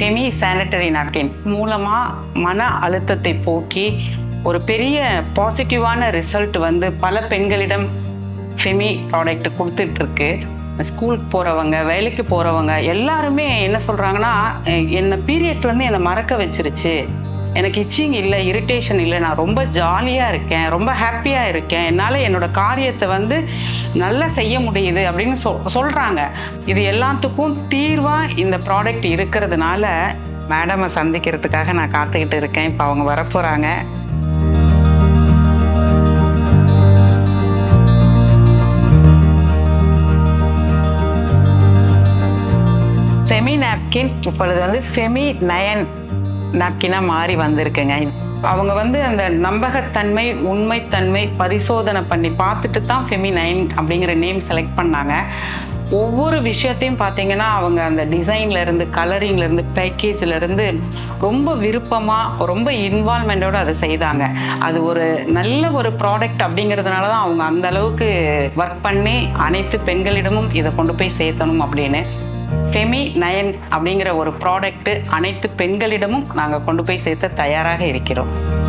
Femi sanitary napkin மூலமாக மன அழுத்தத்தை போக்கி ஒரு பெரிய பாசிட்டிவான ரிசல்ட் வந்து பல பெண்களிடம் ஃபெமி ப்ராடக்ட் கொடுத்துட்ருக்கு ஸ்கூலுக்கு போகிறவங்க வேலைக்கு போகிறவங்க எல்லாருமே என்ன சொல்கிறாங்கன்னா என்னை பீரியட்ஸ்லேருந்து என்னை மறக்க வச்சிருச்சு எனக்கு இச்சிங் இல்லை இரிட்டேஷன் இல்லை நான் ரொம்ப ஜாலியாக இருக்கேன் ரொம்ப ஹாப்பியாக இருக்கேன் என்னால் என்னோட காரியத்தை வந்து நல்லா செய்ய முடியுது அப்படின்னு சொல் சொல்கிறாங்க இது எல்லாத்துக்கும் தீர்வாக இந்த ப்ராடக்ட் இருக்கிறதுனால மேடமை சந்திக்கிறதுக்காக நான் காத்துக்கிட்டு இருக்கேன் இப்போ அவங்க வரப்போகிறாங்க ஃபெமி நாப்கின் இப்பொழுது வந்து ஃபெமி நயன் நாப்கினாக மாறி வந்திருக்குங்க அவங்க வந்து அந்த நம்பகத்தன்மை உண்மைத்தன்மை பரிசோதனை பண்ணி பார்த்துட்டு தான் ஃபெமி நைன் அப்படிங்கிற நேம் செலக்ட் பண்ணாங்க ஒவ்வொரு விஷயத்தையும் பார்த்தீங்கன்னா அவங்க அந்த டிசைன்ல இருந்து கலரிங்ல இருந்து பேக்கேஜ்ல இருந்து ரொம்ப விருப்பமாக ரொம்ப இன்வால்மெண்ட்டோட அதை செய்தாங்க அது ஒரு நல்ல ஒரு ப்ராடக்ட் அப்படிங்கிறதுனால தான் அவங்க அந்த அளவுக்கு ஒர்க் பண்ணி அனைத்து பெண்களிடமும் இதை கொண்டு போய் சேர்த்தணும் அப்படின்னு ஃபெமி நயன் அப்படிங்கிற ஒரு ப்ராடக்ட் அனைத்து பெண்களிடமும் நாங்கள் கொண்டு போய் சேர்த்த தயாராக இருக்கிறோம்